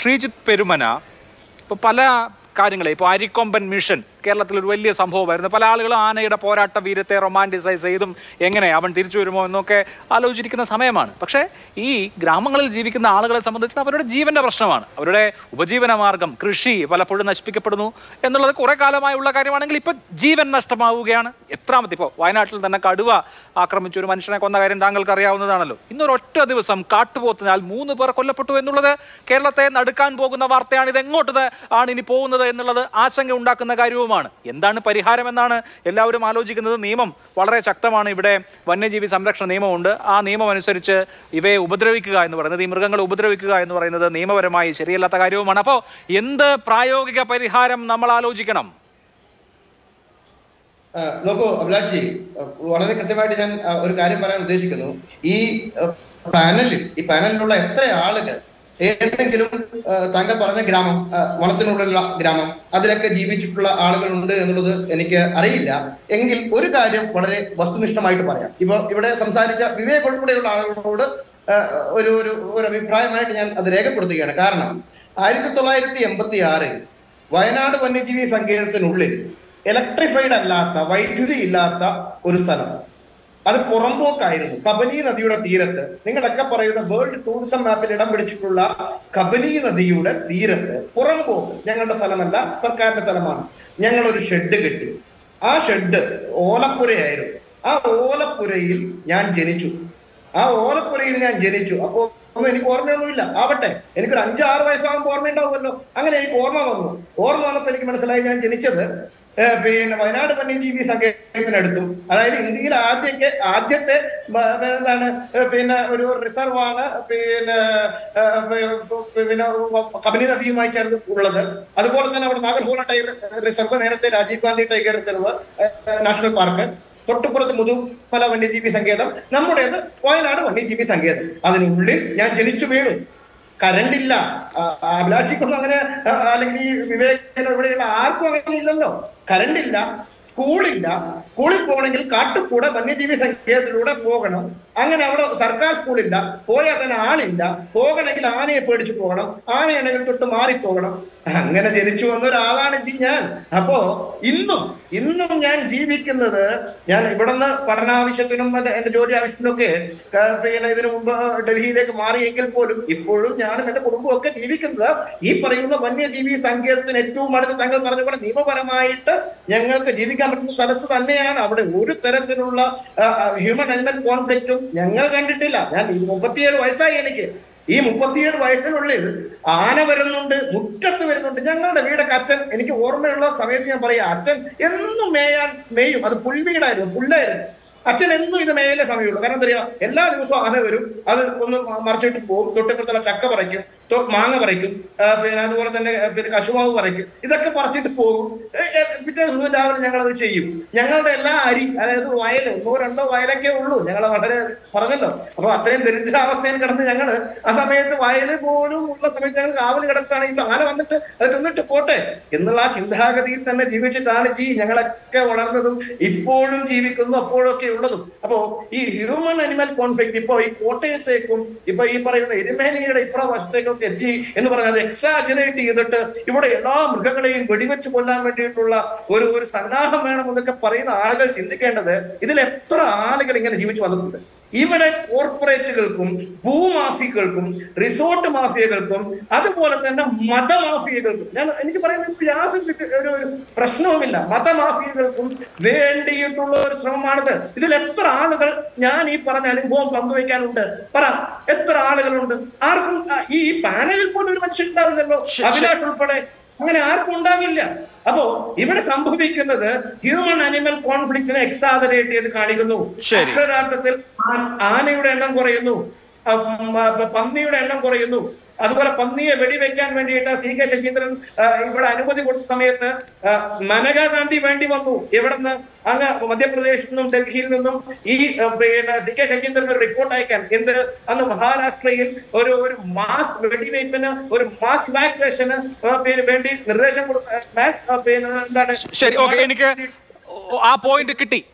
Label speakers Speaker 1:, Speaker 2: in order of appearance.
Speaker 1: ശ്രീജിത്ത് പെരുമന ഇപ്പോൾ പല കാര്യങ്ങളെ ഇപ്പോൾ അരിക്കൊമ്പൻ മിഷൻ കേരളത്തിൽ ഒരു വലിയ സംഭവമായിരുന്നു പല ആളുകളും ആനയുടെ പോരാട്ട വീരത്തെ റൊമാൻറ്റിസൈസ് ചെയ്തും എങ്ങനെ അവൻ തിരിച്ചു വരുമോ എന്നൊക്കെ ആലോചിച്ചിരിക്കുന്ന സമയമാണ് പക്ഷേ ഈ ഗ്രാമങ്ങളിൽ ജീവിക്കുന്ന ആളുകളെ സംബന്ധിച്ച് അവരുടെ ജീവന്റെ പ്രശ്നമാണ് അവരുടെ ഉപജീവന മാർഗം കൃഷി പലപ്പോഴും നശിപ്പിക്കപ്പെടുന്നു എന്നുള്ളത് കുറെ കാലമായുള്ള കാര്യമാണെങ്കിൽ ഇപ്പൊ ജീവൻ നഷ്ടമാവുകയാണ് എത്രാമത്തെ ഇപ്പോൾ വയനാട്ടിൽ തന്നെ കടുവ ആക്രമിച്ച ഒരു മനുഷ്യനെ കൊന്ന കാര്യം താങ്കൾക്ക് അറിയാവുന്നതാണല്ലോ ഇന്നൊരൊറ്റ ദിവസം കാട്ടുപോത്തിനാൽ മൂന്ന് പേർ കൊല്ലപ്പെട്ടു എന്നുള്ളത് കേരളത്തെ നടുക്കാൻ പോകുന്ന വാർത്തയാണ് ഇത് എങ്ങോട്ട് ഇത് ആണ് ഇനി പോകുന്നത് എന്നുള്ളത് ആശങ്ക ഉണ്ടാക്കുന്ന കാര്യവുമാണ് എന്താണ് പരിഹാരം എന്നാണ് എല്ലാവരും ആലോചിക്കുന്നത് നിയമം വളരെ ശക്തമാണ് ഇവിടെ വന്യജീവി സംരക്ഷണ നിയമമുണ്ട് ആ നിയമം അനുസരിച്ച് ഇവയെ ഉപദ്രവിക്കുക എന്ന് പറയുന്നത് ഈ മൃഗങ്ങളെ ഉപദ്രവിക്കുക എന്ന് പറയുന്നത് നിയമപരമായി ശരിയല്ലാത്ത കാര്യവുമാണ് അപ്പോൾ എന്ത് പ്രായോഗിക പരിഹാരം നമ്മൾ ആലോചിക്കണം
Speaker 2: ആ, നോക്കൂ അഭിലാഷി ആ, വളരെ കൃത്യമായിട്ട് ഞാൻ ആ, ഒരു കാര്യം പറയാൻ ഉദ്ദേശിക്കുന്നു ഈ ആ, പാനലിൽ ഈ പാനലിലുള്ള എത്ര ആളുകൾ ഏതെങ്കിലും ആ, താങ്കൾ പറഞ്ഞ ഗ്രാമം ആ, വനത്തിനുള്ളിലുള്ള ഗ്രാമം അതിലൊക്കെ ജീവിച്ചിട്ടുള്ള ആളുകളുണ്ട് എന്നുള്ളത് എനിക്ക് അറിയില്ല എങ്കിൽ ഒരു കാര്യം വളരെ വസ്തുനിഷ്ഠമായിട്ട് പറയാം ഇപ്പൊ ഇവിടെ സംസാരിച്ച വിവേക് ഉൾപ്പെടെയുള്ള ആളുകളോട് ആ, ഒരു ഒരു ഒരു അഭിപ്രായമായിട്ട് ഞാൻ അത് രേഖപ്പെടുത്തുകയാണ് കാരണം ആയിരത്തി തൊള്ളായിരത്തി എൺപത്തി ആറിൽ വയനാട് വന്യജീവി സങ്കേതത്തിനുള്ളിൽ ഇലക്ട്രിഫൈഡ് അല്ലാത്ത വൈദ്യുതി ഇല്ലാത്ത ഒരു സ്ഥലം അത് പുറമ്പോക്കായിരുന്നു കബനി നദിയുടെ തീരത്ത് നിങ്ങളൊക്കെ പറയുന്ന വേൾഡ് ടൂറിസം മാപ്പിൽ ഇടം പിടിച്ചിട്ടുള്ള കബനി നദിയുടെ തീരത്ത് പുറമ്പോക്ക് ഞങ്ങളുടെ സ്ഥലമല്ല സർക്കാരിന്റെ സ്ഥലമാണ് ഞങ്ങൾ ഒരു ഷെഡ് കെട്ടി ആ ഷെഡ് ഓലപ്പുരയായിരുന്നു ആ ഓലപ്പുരയിൽ ഞാൻ ജനിച്ചു ആ ഓലപ്പുരയിൽ ഞാൻ ജനിച്ചു അപ്പോ ഒന്നും എനിക്ക് ഓർമ്മയൊന്നുമില്ല ആവട്ടെ എനിക്കൊരു അഞ്ചാറ് വയസ്സാകുമ്പോൾ ഓർമ്മയുണ്ടാവുമല്ലോ അങ്ങനെ എനിക്ക് ഓർമ്മ വന്നു ഓർമ്മ വന്നപ്പോൾ എനിക്ക് മനസ്സിലായി ഞാൻ ജനിച്ചത് ഏഹ് പിന്നെ വയനാട് വന്യജീവി സങ്കേതത്തിനടുത്തും അതായത് ഇന്ത്യയിൽ ആദ്യമൊക്കെ ആദ്യത്തെ മ- എന്താണ് ഏഹ് പിന്നെ ഒരു റിസർവ് ആണ് പിന്നെ ഏഹ് പി- പിന്നെ കബനി നദിയുമായി ചേർന്ന് ഉള്ളത് അതുപോലെ തന്നെ അവിടെ നാഗർഹോള ടൈഗർ റിസർവ് നേരത്തെ രാജീവ് ഗാന്ധി ടൈഗർ റിസർവ് ഏഹ് നാഷണൽ പാർക്ക് തൊട്ടുപുറത്ത് മുതുമല വന്യജീവി സങ്കേതം നമ്മുടേത് വയനാട് വന്യജീവി സങ്കേതം അതിനുള്ളിൽ ഞാൻ ജനിച്ചു വീണു കറണ്ട് ഇല്ല ആ, ആ, അഭിലാഷിക്കൊന്നും അങ്ങനെ ആ, അല്ലെങ്കിൽ ഈ വിവേകനോ ഇവിടെയുള്ള ആർക്കും അങ്ങനെ ഇല്ലല്ലോ കറണ്ട് ഇല്ല സ്കൂളില്ല സ്കൂളിൽ പോകണമെങ്കിൽ കാട്ടുകൂടെ വന്യജീവി സങ്കേതത്തിലൂടെ പോകണം അങ്ങനെ അവിടെ സർക്കാർ സ്കൂളില്ല പോയാൽ തന്നെ ആളില്ല പോകണമെങ്കിൽ ആനയെ പേടിച്ചു പോകണം ആനയാണെങ്കിൽ തൊട്ട് മാറിപ്പോകണം അങ്ങനെ ജനിച്ചു വന്ന ഒരാളാണ് ജി ഞാൻ അപ്പോ ഇന്നും ഇന്നും ഞാൻ ജീവിക്കുന്നത് ഞാൻ ഇവിടുന്ന് പഠനാവശ്യത്തിനും മറ്റേ എന്റെ ജോലി ആവശ്യത്തിനൊക്കെ ക- പിന്നെ ഇതിനു മുമ്പ് ഡൽഹിയിലേക്ക് മാറിയെങ്കിൽ പോലും ഇപ്പോഴും ഞാനും എന്റെ കുടുംബവും ഒക്കെ ജീവിക്കുന്നത് ഈ പറയുന്ന വന്യജീവി സങ്കേതത്തിന് ഏറ്റവും അടുത്ത് താങ്കൾ പറഞ്ഞ പോലെ നിയമപരമായിട്ട് ഞങ്ങൾക്ക് ജീവിക്കാൻ പറ്റുന്ന സ്ഥലത്ത് തന്നെയാണ് അവിടെ ഒരു തരത്തിലുള്ള ഹ്യൂമൻ അനിമൽ കോൺഫ്ലിക്റ്റും ഞങ്ങൾ കണ്ടിട്ടില്ല ഞാൻ ഈ മുപ്പത്തിയേഴ് വയസ്സായി എനിക്ക് ഈ മുപ്പത്തിയേഴ് വയസ്സിനുള്ളിൽ ആന വരുന്നുണ്ട് മുറ്റത്ത് വരുന്നുണ്ട് ഞങ്ങളുടെ വീടൊക്കെ അച്ഛൻ എനിക്ക് ഓർമ്മയുള്ള സമയത്ത് ഞാൻ പറയാം അച്ഛൻ എന്നും മേയാൻ മേയും അത് പുൽവീടായിരുന്നു പുല്ലായിരുന്നു അച്ഛൻ എന്നും ഇത് മേയലേ സമയമുള്ളൂ കാരണം എന്താ പറയാ എല്ലാ ദിവസവും ആന വരും അത് ഒന്ന് മ- മറിച്ചിട്ട് പോകും തൊട്ടിപ്പുറത്തുള്ള ചക്ക പറിക്കും തൊ- മാങ്ങ പറിക്കും ആ, പിന്നെ അതുപോലെ തന്നെ ആ, പിന്നെ കശുമാവ് പറിക്കും ഇതൊക്കെ പറിച്ചിട്ട് പോകും ഏ, ഏ, പിറ്റേ ദിവസം രാവിലെ ഞങ്ങൾ അത് ചെയ്യും ഞങ്ങളുടെ എല്ലാ അരി അതായത് വയൽ ഒന്നോ രണ്ടോ വയലൊക്കെ ഉള്ളൂ ഞങ്ങൾ വളരെ പറഞ്ഞല്ലോ അപ്പൊ അത്രയും ദരിദ്രാവസ്ഥയിൽ കിടന്ന് ഞങ്ങള് ആ സമയത്ത് വയല് പോലും ഉള്ള സമയത്ത് ഞങ്ങൾ കാവൽ കിടക്കുകയാണെങ്കിൽ ആന വന്നിട്ട് അത് തിന്നിട്ട് പോട്ടെ എന്നുള്ള ആ ചിന്താഗതിയിൽ തന്നെ ജീവിച്ചിട്ടാണ് ജി ഞങ്ങളൊക്കെ വളർന്നതും ഇപ്പോഴും ജീവിക്കുന്നു അപ്പോഴൊക്കെ ഉള്ളതും അപ്പോ ഈ ഹ്യൂമൻ അനിമൽ കോൺഫ്ലിക്ട് ഇപ്പോ ഈ കോട്ടയത്തേക്കും ഇപ്പൊ ഈ പറയുന്ന എരുമേലിയുടെ ഇപ്പുറ വശത്തേക്കൊക്കെ എത്തി എന്ന് പറഞ്ഞാൽ എക്സാജറേറ്റ് ചെയ്തിട്ട് ഇവിടെ എല്ലാ മൃഗങ്ങളെയും വെടിവെച്ച് കൊല്ലാൻ വേണ്ടിയിട്ടുള്ള ഒരു ഒരു സന്നാഹം വേണം എന്നൊക്കെ പറയുന്ന ആളുകൾ ചിന്തിക്കേണ്ടത് ഇതിൽ എത്ര ആളുകൾ ഇങ്ങനെ ജീവിച്ചു വന്നിട്ടുണ്ട് ഇവിടെ കോർപ്പറേറ്റുകൾക്കും ഭൂമാഫികൾക്കും റിസോർട്ട് മാഫിയകൾക്കും അതുപോലെ തന്നെ മതമാഫിയകൾക്കും ഞാൻ എനിക്ക് പറയുന്നത് യാതൊരു വിധ- ഒരു ഒരു പ്രശ്നവുമില്ല മതമാഫിയകൾക്കും വേണ്ടിയിട്ടുള്ള ഒരു ശ്രമമാണിത് ഇതിൽ എത്ര ആളുകൾ ഞാൻ ഈ പറഞ്ഞ അനുഭവം പങ്കുവെക്കാനുണ്ട് പറ എത്ര ആളുകളുണ്ട് ആർക്കും ആ, ഈ പാനലിൽ പോലും ഒരു മനുഷ്യൻ ഉണ്ടാവില്ലല്ലോ
Speaker 1: ശ-
Speaker 2: അഭിലാഷ് ഉൾപ്പെടെ അങ്ങനെ ആർക്കും ഉണ്ടാവില്ല അപ്പോ ഇവിടെ സംഭവിക്കുന്നത് ഹ്യൂമൻ അനിമൽ കോൺഫ്ലിക്റ്റിനെ എക്സാദറേറ്റ് ചെയ്ത് കാണിക്കുന്നു
Speaker 1: ശരി.
Speaker 2: അക്ഷരാർത്ഥത്തിൽ ആ- ആനയുടെ എണ്ണം കുറയുന്നു ആ, ഉം, ആ, പ- പന്നിയുടെ എണ്ണം കുറയുന്നു അതുപോലെ പന്നിയെ വെടിവെക്കാൻ വേണ്ടിയിട്ട് സി കെ ശശീന്ദ്രൻ ആ, ഇവിടെ അനുമതി കൊടുത്ത സമയത്ത് ആ, മനേകാ ഗാന്ധി വേണ്ടി വന്നു എവിടുന്ന് അങ്ങ് മധ്യപ്രദേശിൽ നിന്നും ഡൽഹിയിൽ നിന്നും ഈ ആ, പിന്നെ സി കെ ശശീന്ദ്രൻ ഒരു റിപ്പോർട്ട് അയക്കാൻ എന്ത് അന്ന് മഹാരാഷ്ട്രയിൽ ഒരു ഒരു മാസ് വെടിവയ്പ്പിന് ഒരു മാസ് ഇവാക്വേഷന് വേണ്ടി നിർദ്ദേശം കൊടുത്ത മാസ് പിന്നെ എന്താണ്
Speaker 1: ശരി ഓക്കെ എനിക്ക് ആ പോയിന്റ് കിട്ടി